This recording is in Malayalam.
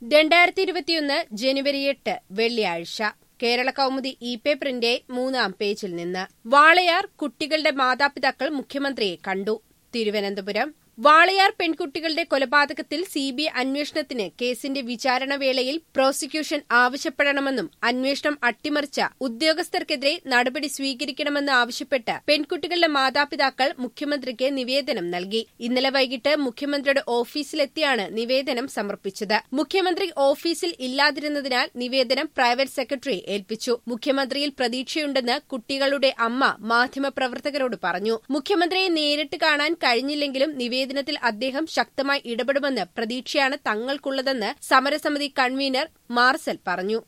രണ്ടായിരത്തി ഇരുപത്തിയൊന്ന് ജനുവരി എട്ട് വെള്ളിയാഴ്ച കേരള കൗമുദി ഇ പേപ്പറിന്റെ മൂന്നാം പേജിൽ നിന്ന് വാളയാർ കുട്ടികളുടെ മാതാപിതാക്കൾ മുഖ്യമന്ത്രിയെ കണ്ടു തിരുവനന്തപുരം വാളയാർ പെൺകുട്ടികളുടെ കൊലപാതകത്തിൽ സിബിഐ അന്വേഷണത്തിന് കേസിന്റെ വിചാരണ വേളയിൽ പ്രോസിക്യൂഷൻ ആവശ്യപ്പെടണമെന്നും അന്വേഷണം അട്ടിമറിച്ച ഉദ്യോഗസ്ഥർക്കെതിരെ നടപടി സ്വീകരിക്കണമെന്ന് ആവശ്യപ്പെട്ട് പെൺകുട്ടികളുടെ മാതാപിതാക്കൾ മുഖ്യമന്ത്രിക്ക് നിവേദനം നൽകി ഇന്നലെ വൈകിട്ട് മുഖ്യമന്ത്രിയുടെ ഓഫീസിലെത്തിയാണ് നിവേദനം സമർപ്പിച്ചത് മുഖ്യമന്ത്രി ഓഫീസിൽ ഇല്ലാതിരുന്നതിനാൽ നിവേദനം പ്രൈവറ്റ് സെക്രട്ടറി ഏൽപ്പിച്ചു മുഖ്യമന്ത്രിയിൽ പ്രതീക്ഷയുണ്ടെന്ന് കുട്ടികളുടെ അമ്മ മാധ്യമപ്രവർത്തകരോട് പറഞ്ഞു മുഖ്യമന്ത്രിയെ നേരിട്ട് കാണാൻ കഴിഞ്ഞില്ലെങ്കിലും നിവേദനത്തിൽ അദ്ദേഹം ശക്തമായി ഇടപെടുമെന്ന് പ്രതീക്ഷയാണ് തങ്ങൾക്കുള്ളതെന്ന് സമരസമിതി കൺവീനർ മാർസൽ പറഞ്ഞു